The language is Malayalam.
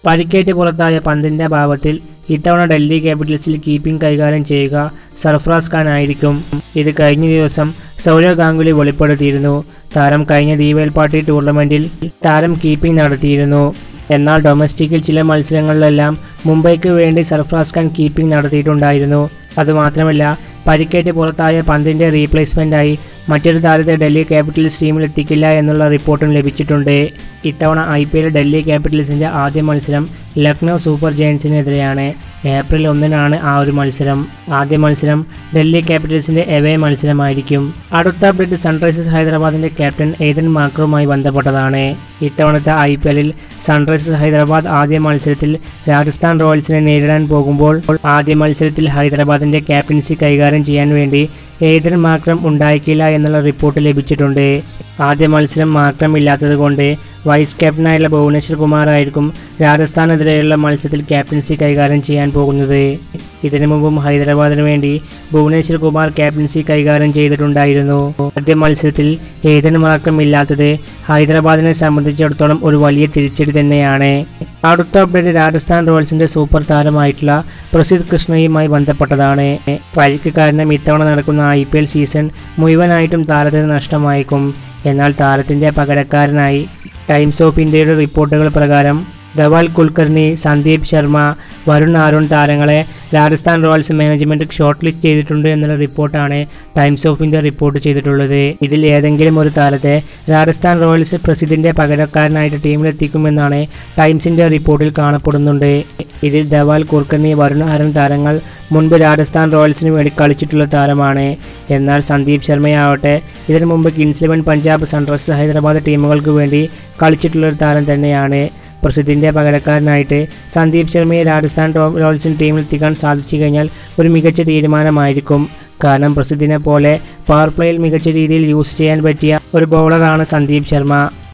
പരിക്കേറ്റ് പുറത്തായ പന്തിൻ്റെ അഭാവത്തിൽ ഇത്തവണ ഡൽഹി ക്യാപിറ്റൽസിൽ കീപ്പിംഗ് കൈകാര്യം ചെയ്യുക സർഫറാസ് ഖാൻ ആയിരിക്കും ഇത് കഴിഞ്ഞ ദിവസം സൗരവ് ഗാംഗുലി വെളിപ്പെടുത്തിയിരുന്നു താരം കഴിഞ്ഞ ദീപേൽ പാർട്ടി ടൂർണമെൻറ്റിൽ താരം കീപ്പിംഗ് നടത്തിയിരുന്നു എന്നാൽ ഡൊമസ്റ്റിക്കിൽ ചില മത്സരങ്ങളിലെല്ലാം മുംബൈക്ക് വേണ്ടി സർഫറാസ് ഖാൻ കീപ്പിംഗ് നടത്തിയിട്ടുണ്ടായിരുന്നു അതുമാത്രമല്ല പരിക്കേറ്റ് പുറത്തായ പന്തിൻ്റെ റീപ്ലേസ്മെൻറ്റായി മറ്റൊരു താരത്തെ ഡൽഹി ക്യാപിറ്റൽസ് ടീമിൽ എത്തിക്കില്ല എന്നുള്ള റിപ്പോർട്ടും ലഭിച്ചിട്ടുണ്ട് ഇത്തവണ ഐ പി എൽ ഡൽഹി ക്യാപിറ്റൽസിൻ്റെ ആദ്യ മത്സരം ലക്നൗ സൂപ്പർ ജയൻസിനെതിരെയാണ് ഏപ്രിൽ ഒന്നിനാണ് ആ ഒരു മത്സരം ആദ്യ മത്സരം ഡൽഹി ക്യാപിറ്റൽസിൻ്റെ എവേ മത്സരമായിരിക്കും അടുത്ത അപ്ഡേറ്റ് സൺറൈസേഴ്സ് ഹൈദരാബാദിൻ്റെ ക്യാപ്റ്റൻ ഏതൻ മാക്രുമായി ബന്ധപ്പെട്ടതാണ് ഇത്തവണത്തെ ഐ പി എല്ലിൽ സൺറൈസേഴ്സ് ഹൈദരാബാദ് ആദ്യ മത്സരത്തിൽ രാജസ്ഥാൻ റോയൽസിനെ നേരിടാൻ പോകുമ്പോൾ ആദ്യ മത്സരത്തിൽ ഹൈദരാബാദിൻ്റെ ക്യാപ്റ്റൻസി കൈകാര്യം ചെയ്യാൻ വേണ്ടി ഏതൻ മാക്രം ഉണ്ടായിരിക്കില്ല എന്നുള്ള റിപ്പോർട്ട് ലഭിച്ചിട്ടുണ്ട് ആദ്യ മത്സരം മാക്രം ഇല്ലാത്തത് കൊണ്ട് വൈസ് ക്യാപ്റ്റനായുള്ള ഭുവനേശ്വർ കുമാർ ആയിരിക്കും രാജസ്ഥാനെതിരെയുള്ള മത്സരത്തിൽ ക്യാപ്റ്റൻസി കൈകാര്യം ചെയ്യാൻ പോകുന്നത് ഇതിനു മുമ്പും ഹൈദരാബാദിന് വേണ്ടി ഭുവനേശ്വർ കുമാർ ക്യാപ്റ്റൻസി കൈകാര്യം ചെയ്തിട്ടുണ്ടായിരുന്നു ആദ്യ മത്സരത്തിൽ ഏതൻ മാക്രം ഇല്ലാത്തത് ഹൈദരാബാദിനെ സംബന്ധിച്ചിടത്തോളം ഒരു വലിയ തിരിച്ചടി തന്നെയാണ് അടുത്ത അപ്ഡേറ്റ് രാജസ്ഥാൻ റോയൽസിന്റെ സൂപ്പർ താരമായിട്ടുള്ള പ്രസിദ്ധ് കൃഷ്ണയുമായി ബന്ധപ്പെട്ടതാണ് പരിക്ക് കാരണം ഇത്തവണ നടക്കുന്ന ഐ പി എൽ സീസൺ മുഴുവനായിട്ടും താരത്തിന് നഷ്ടമായേക്കും എന്നാൽ താരത്തിന്റെ പകരക്കാരനായി ടൈംസ് ഓഫ് ഇന്ത്യയുടെ റിപ്പോർട്ടുകൾ പ്രകാരം ധവാൽ കുൽക്കർണി സന്ദീപ് ശർമ്മ വരുൺ ആരുൺ താരങ്ങളെ Rajasthan Royals management short list ചെയ്തിട്ടുണ്ട് എന്നുള്ള റിപ്പോർട്ടാണ് ടൈംസ് ഓഫ് ഇന്ത്യ റിപ്പോർട്ട് ചെയ്തിട്ടുള്ളത് ഇതിൽ ഏതെങ്കിലും ഒരു താരത്തെ രാജസ്ഥാൻ റോയൽസ് പ്രസിഡന്റിന്റെ പകരക്കാരനായിട്ട് ടീമിലെത്തിക്കുമെന്നാണ് ടൈംസിന്റെ റിപ്പോർട്ടിൽ കാണപ്പെടുന്നുണ്ട് ഇതിൽ ധവാൽ കുൽക്കർണി വരുൺ ആരുൺ താരങ്ങൾ മുൻപ് രാജസ്ഥാൻ റോയൽസിന് വേണ്ടി കളിച്ചിട്ടുള്ള താരമാണ് എന്നാൽ സന്ദീപ് ശർമ്മയാവട്ടെ ഇതിനു മുമ്പ് Kings Eleven Punjab Sunrisers Hyderabad ടീമുകൾക്ക് വേണ്ടി കളിച്ചിട്ടുള്ള ഒരു താരം തന്നെയാണ് പ്രസിദ്ധിൻ്റെ പകരക്കാരനായിട്ട് സന്ദീപ് ശർമ്മയെ രാജസ്ഥാൻ ടോ- റോയൽസിന് ടീമിൽ എത്തിക്കാൻ സാധിച്ചു കഴിഞ്ഞാൽ ഒരു മികച്ച തീരുമാനമായിരിക്കും കാരണം പ്രസിദ്ധിനെ പോലെ പവർ പ്ലേയിൽ മികച്ച രീതിയിൽ യൂസ് ചെയ്യാൻ പറ്റിയ ഒരു ബൗളറാണ് സന്ദീപ് ശർമ്മ